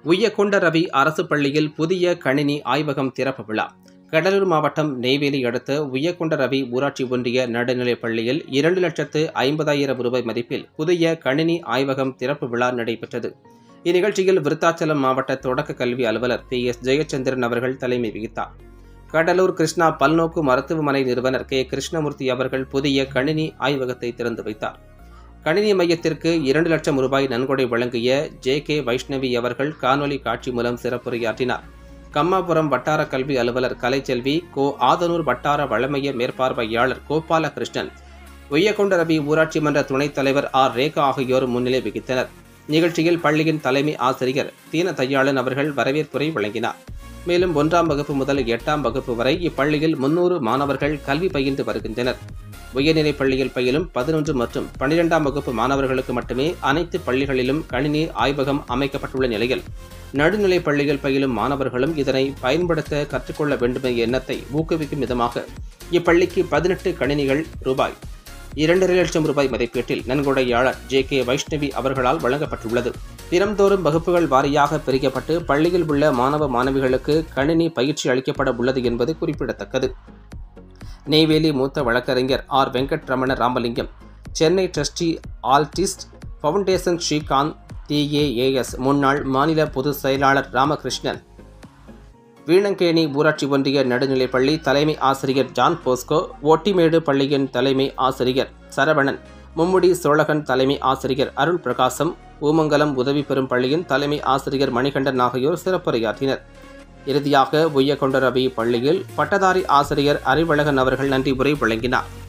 உய்யக்கொண்ட ரவி அரசு பள்ளியில் புதிய கணினி ஆய்வகம் திறப்பு விழா கடலூர் மாவட்டம் நெய்வேலி அடுத்த உய்யக்கொண்ட ரவி ஊராட்சி ஒன்றிய நடுநிலைப் பள்ளியில் இரண்டு லட்சத்து ஐம்பதாயிரம் ரூபாய் மதிப்பில் புதிய கணினி ஆய்வகம் திறப்பு விழா நடைபெற்றது இந்நிகழ்ச்சியில் விருத்தாச்சலம் மாவட்ட தொடக்க கல்வி அலுவலர் பி எஸ் ஜெயச்சந்திரன் அவர்கள் தலைமை வகித்தார் கடலூர் கிருஷ்ணா பல்நோக்கு மருத்துவமனை நிறுவனர் கே கிருஷ்ணமூர்த்தி அவர்கள் புதிய கணினி ஆய்வகத்தை திறந்து வைத்தார் கணினி மையத்திற்கு இரண்டு லட்சம் ரூபாய் நன்கொடை வழங்கிய ஜே கே வைஷ்ணவி அவர்கள் காணொலி காட்சி மூலம் சிறப்புரையாற்றினார் கம்மாபுரம் வட்டார கல்வி அலுவலர் கலைச்செல்வி கோ ஆதனூர் வட்டார வளமைய மேற்பார்வையாளர் கோபாலகிருஷ்ணன் ஒய்யக்கொண்ட ரவி ஊராட்சி மன்ற துணைத் தலைவர் ஆர் ரேகா ஆகியோர் முன்னிலை வகித்தனர் நிகழ்ச்சியில் பள்ளியின் தலைமை ஆசிரியர் தீன தையாளன் அவர்கள் வரவேற்புரை வழங்கினார் மேலும் ஒன்றாம் வகுப்பு முதல் எட்டாம் வகுப்பு வரை இப்பள்ளியில் முன்னூறு மாணவர்கள் கல்வி பயின்று வருகின்றனர் உயர்நிலைப் பள்ளியில் பயிலும் பதினொன்று மற்றும் பனிரெண்டாம் வகுப்பு மாணவர்களுக்கு மட்டுமே அனைத்து பள்ளிகளிலும் கணினி ஆய்வகம் அமைக்கப்பட்டுள்ள நிலையில் நடுநிலைப் பள்ளியில் பயிலும் மாணவர்களும் இதனை பயன்படுத்த கற்றுக்கொள்ள வேண்டுமே எண்ணத்தை ஊக்குவிக்கும் விதமாக இப்பள்ளிக்கு பதினெட்டு கணினிகள் ரூபாய் இரண்டரை லட்சம் ரூபாய் மதிப்பீட்டில் நன்கொடையாளர் ஜே கே வைஷ்ணவி அவர்களால் வழங்கப்பட்டுள்ளது தினம்தோறும் வகுப்புகள் வாரியாக பிரிக்கப்பட்டு பள்ளியில் உள்ள மாணவ மாணவிகளுக்கு கணினி பயிற்சி அளிக்கப்பட உள்ளது என்பது குறிப்பிடத்தக்கது நெய்வேலி மூத்த வழக்கறிஞர் ஆர் வெங்கட்ரமண ராமலிங்கம் சென்னை ட்ரஸ்டி ஆல்டிஸ்ட் ஃபவுண்டேஷன் ஸ்ரீகாந்த் டிஏஏஎஸ் முன்னாள் மாநில பொதுச் செயலாளர் ராமகிருஷ்ணன் வீணங்கேணி ஊராட்சி ஒன்றிய நடுநிலைப்பள்ளி தலைமை ஆசிரியர் ஜான் போஸ்கோ ஒட்டிமேடு பள்ளியின் தலைமை ஆசிரியர் சரவணன் மும்முடி சோழகன் தலைமை ஆசிரியர் அருள் பிரகாசம் ஊமங்கலம் உதவி பெறும் பள்ளியின் தலைமை ஆசிரியர் மணிகண்டன் ஆகியோர் சிறப்புரையாற்றினர் இறுதியாக உய்யக்கொண்ட ரவி பள்ளியில் பட்டதாரி ஆசிரியர் அறிவழகன் அவர்கள் நன்றி உரை வழங்கினார்